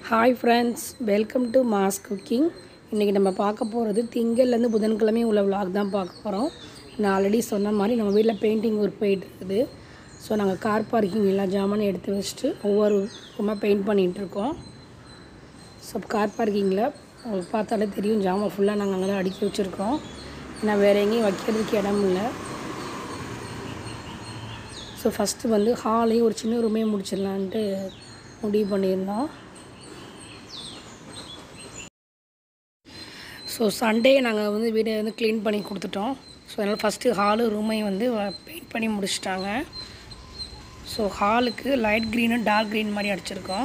hi friends welcome to mass cooking இன்றைக்கி நம்ம பார்க்க போகிறது திங்கள்லேருந்து புதன்கிழமை உள்ள vlog தான் பார்க்க போகிறோம் நான் ஆல்ரெடி சொன்ன மாதிரி நம்ம வீட்டில் பெயிண்டிங் ஒர்க் போயிட்டு இருக்குது ஸோ நாங்கள் கார் பார்க்கிங் எல்லா ஜாமானும் எடுத்து வச்சுட்டு ஒவ்வொரு ரூமாக பெயிண்ட் பண்ணிகிட்டு இருக்கோம் ஸோ கார் பார்க்கிங்கில் உங்களுக்கு பார்த்தாலே தெரியும் ஜாமான் ஃபுல்லாக நாங்கள் அங்கே தான் அடுக்கி வச்சுருக்கோம் ஏன்னா வேறு எங்கேயும் வைக்கிறதுக்கு இடம் இல்லை ஸோ ஃபஸ்ட்டு வந்து ஹாலையும் ஒரு சின்ன ரூமே முடிச்சிடலான்ட்டு முடிவு பண்ணியிருந்தோம் ஸோ சண்டே நாங்கள் வந்து வீடை வந்து க்ளீன் பண்ணி கொடுத்துட்டோம் ஸோ அதனால் ஃபஸ்ட்டு ஹாலு ரூமையும் வந்து பெயிண்ட் பண்ணி முடிச்சிட்டாங்க ஸோ ஹாலுக்கு லைட் க்ரீனு டார்க் க்ரீன் மாதிரி அடிச்சிருக்கோம்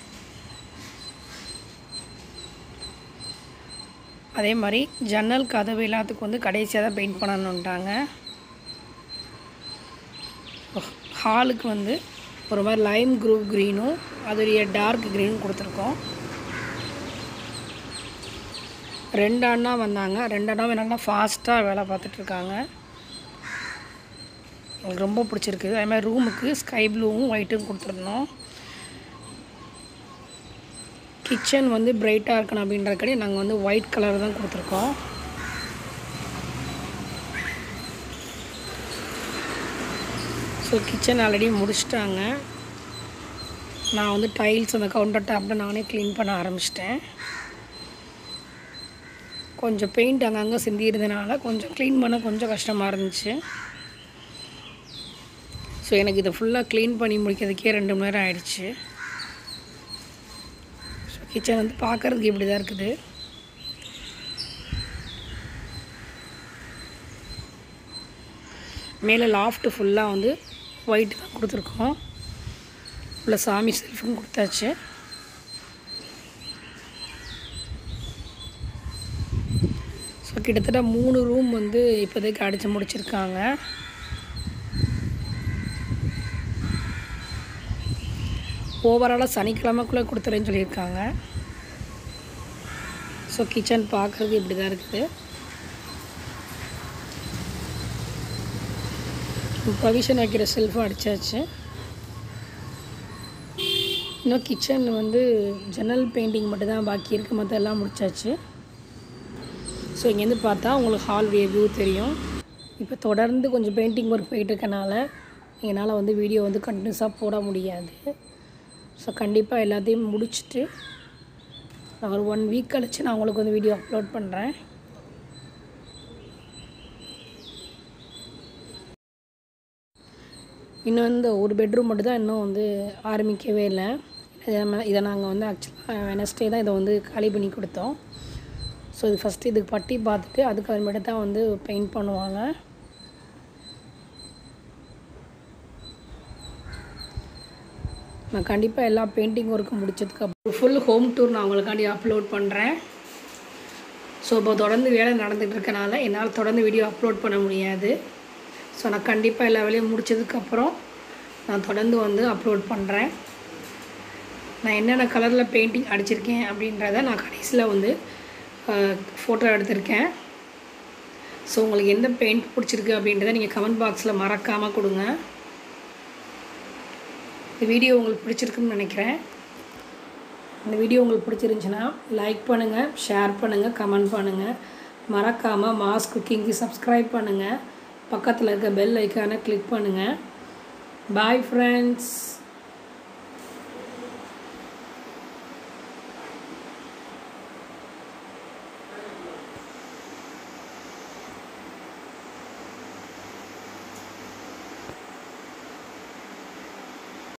அதே மாதிரி ஜன்னல் கதவு எல்லாத்துக்கும் வந்து கடைசியாக தான் பெயிண்ட் பண்ணணுன்ட்டாங்க ஹாலுக்கு வந்து ஒரு மாதிரி லைம் குரூப் க்ரீனும் அதுடைய டார்க் க்ரீனும் கொடுத்துருக்கோம் ரெண்டு அண்ணா வந்தாங்க ரெண்டு அண்ணா என்னன்னா ஃபாஸ்ட்டாக வேலை பார்த்துட்ருக்காங்க எனக்கு ரொம்ப பிடிச்சிருக்கு அதே மாதிரி ரூமுக்கு ஸ்கை ப்ளூவும் ஒயிட்டும் கொடுத்துருந்தோம் கிச்சன் வந்து பிரைட்டாக இருக்கணும் அப்படின்றக்கடி நாங்கள் வந்து ஒயிட் கலர் தான் கொடுத்துருக்கோம் ஸோ கிச்சன் ஆல்ரெடி முடிச்சிட்டாங்க நான் வந்து டைல்ஸ் அந்த கவுண்டர் டாப்பில் நானே க்ளீன் பண்ண ஆரம்பிச்சிட்டேன் கொஞ்சம் பெயிண்ட் அங்கங்கே சிந்தியிருந்தனால கொஞ்சம் க்ளீன் பண்ண கொஞ்சம் கஷ்டமாக இருந்துச்சு ஸோ எனக்கு இதை ஃபுல்லாக க்ளீன் பண்ணி முடிக்கிறதுக்கே ரெண்டு மணி நேரம் ஆயிடுச்சு ஸோ கிச்சன் வந்து பார்க்குறதுக்கு இப்படி தான் இருக்குது மேலே லாஃப்ட்டு ஃபுல்லாக வந்து ஒயிட் தான் கொடுத்துருக்கோம் உள்ள சாமி செல்ஃபும் கொடுத்தாச்சு ஸோ கிட்டத்தட்ட மூணு ரூம் வந்து இப்போதைக்கு அடித்து முடிச்சிருக்காங்க ஓவராலாக சனிக்கிழமைக்குள்ளே கொடுத்துறேன்னு சொல்லியிருக்காங்க ஸோ கிச்சன் பார்க்குறது இப்படி தான் இருக்குது ப்ரொவிஷன் வைக்கிற செல்ஃபும் அடித்தாச்சு இன்னும் கிச்சனில் வந்து ஜன்னல் பெயிண்டிங் மட்டும் தான் பாக்கி இருக்குது மற்ற எல்லாம் முடிச்சாச்சு ஸோ இங்கேருந்து பார்த்தா உங்களுக்கு ஹாலுடைய வியூ தெரியும் இப்போ தொடர்ந்து கொஞ்சம் பெயிண்டிங் ஒர்க் போயிட்டு இருக்கனால என்னால் வந்து வீடியோ வந்து கண்டினியூஸாக போட முடியாது ஸோ கண்டிப்பாக எல்லாத்தையும் முடிச்சுட்டு நான் ஒரு ஒன் வீக் கழித்து நான் உங்களுக்கு வந்து வீடியோ அப்லோட் பண்ணுறேன் இன்னும் இந்த ஒரு பெட்ரூம் மட்டும் தான் இன்னும் வந்து ஆரம்பிக்கவே இல்லை இதை ம- இதை நாங்கள் வந்து ஆக்சுவலாக வெனஸ்டே தான் இதை வந்து காலி பண்ணி கொடுத்தோம் ஸோ இது ஃபஸ்ட்டு இதுக்கு பட்டி பார்த்துட்டு அதுக்கு அப்புறமேட்டு தான் வந்து பெயிண்ட் பண்ணுவாங்க நான் கண்டிப்பாக எல்லா பெயிண்டிங் ஒர்க்கும் முடிச்சதுக்கப்புறம் ஃபுல் ஹோம் டூர் நான் உங்களுக்காண்டி அப்லோட் பண்ணுறேன் ஸோ இப்போ தொடர்ந்து வேலை நடந்துகிட்டு இருக்கனால என்னால் தொடர்ந்து வீடியோ அப்லோட் பண்ண முடியாது ஸோ நான் கண்டிப்பாக எல்லா வேலையும் முடிச்சதுக்கப்புறம் நான் தொடர்ந்து வந்து அப்லோட் பண்ணுறேன் நான் என்னென்ன கலரில் பெயிண்டிங் அடிச்சிருக்கேன் அப்படின்றத நான் கடைசியில் வந்து ஃபோட்டோ எடுத்திருக்கேன் ஸோ உங்களுக்கு எந்த பெயிண்ட் பிடிச்சிருக்கு அப்படின்றத நீங்கள் கமெண்ட் பாக்ஸில் மறக்காமல் கொடுங்க இந்த வீடியோ உங்களுக்கு பிடிச்சிருக்குன்னு நினைக்கிறேன் இந்த வீடியோ உங்களுக்கு பிடிச்சிருந்துச்சுன்னா லைக் பண்ணுங்கள் ஷேர் பண்ணுங்கள் கமெண்ட் பண்ணுங்கள் மறக்காமல் மாஸ் குக்கிங்க்கு சப்ஸ்கிரைப் பண்ணுங்கள் பக்கத்தில் இருக்க பெல் ஐக்கானை கிளிக் பண்ணுங்கள் பாய் ஃப்ரெண்ட்ஸ்